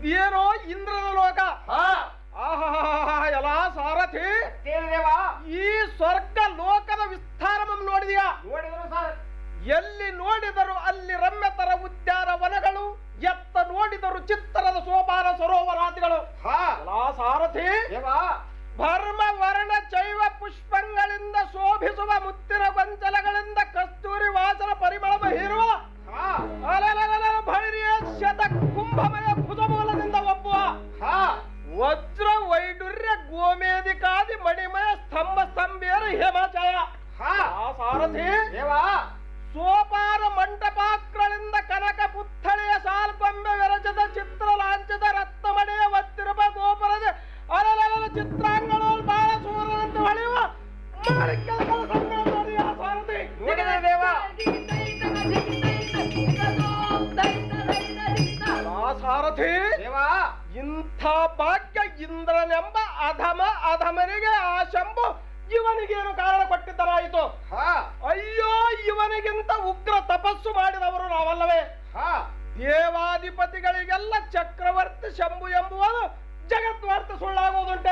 ಇದೇನೋ ಇಂದ್ರನ ಲೋಕ ಹಾ ಆಹಾ ಎಲ್ಲ ಸಾರಥಿ ದೇವ ಈ ಸ್ವರ್ಗ ಲೋಕದ ವಿಸ್ತಾರವನ್ನು ನೋಡಿದೀಯಾ ನೋಡಿದ್ರು ಸರ್ ಎಲ್ಲಿ ನೋಡಿದರು ಅಲ್ಲಿ ರಮ್ಯತರ ಉದ್ಯಾನವನಗಳು ಎತ್ತ ನೋಡಿದರು ಚಿತ್ತರದ ಸೋಪಾನ ಸರೋವರಾದಿಗಳು ಹಾ ಎಲ್ಲ ಸಾರಥಿ ದೇವ ಭರ್ಮ ವರ್ಣ ಚೈವ ಪುಷ್ಪಗಳಿಂದ ಶೋಭಿಸುವ ಮುತ್ತಿನ ಗೊಂಚಲಗಳಿಂದ ಕಸ್ತೂರಿ ವಾಸನ ಪರಿಮಳ ಹೀರುವ ಹಾ ಅಲಲಲಲ ಭೈರಿಯ ಶತ ಕುಂಭಮಯ ಭುಜಮೂಲದಿಂದ ಒಬ್ಬುವ ಹಾ ವಜ್ರ ವೈಡೂರ್ಯ ಗೋಮೇದಿಕಾದಿ ಮಣಿಮಯ ಸ್ತಂಭ ಸ್ತಂಭೇರ ಹೇಮಾಚಾಯ ಹಾ ಆ ಸಾರಥಿ ದೇವ ಸೋಪಾನ ಮಂಟಪಾಕ್ರಳಿಂದ ಕನಕ ಪುತ್ಥಳೆಯ ಸಾಲ್ಕೊಂಬೆ ವಿರಚದ ಚಿತ್ರ ಲಾಂಛದ ರತ್ನಮಣೆಯ ಒತ್ತಿರುವ ಗೋಪುರದ ಅಲಲಲ ಚಿತ್ರಾಂಗಣಗಳು ಬಾಳ ಸೂರ್ಯನಂತೆ ಹೊಳೆಯುವ ಮಾಣಿಕ್ಯದ ಕಲಸಂಗಳ ನೋಡಿ ಆ ಸಾರಥಿ ನೋಡಿದ್ರು ದೇವ ಆ ಸಾರಥಿ ದೇವ ಇಂಥ ಭಾಗ್ಯ ಇಂದ್ರನೆಂಬ ಅಧಮ ಅಧಮನಿಗೆ ಆ ಶಂಭು ಇವನಿಗೇನು ಕಾರಣ ಕೊಟ್ಟಿದ್ದರಾಯಿತು ಹಾ ಅಯ್ಯೋ ಇವನಿಗಿಂತ ಉಗ್ರ ತಪಸ್ಸು ಮಾಡಿದವರು ನಾವಲ್ಲವೇ ಹಾ ದೇವಾಧಿಪತಿಗಳಿಗೆಲ್ಲ ಚಕ್ರವರ್ತಿ ಶಂಭು ಎಂಬುವುದು ಜಗದ್ವಾರ್ಥ ಸುಳ್ಳಾಗುವುದುಂಟೆ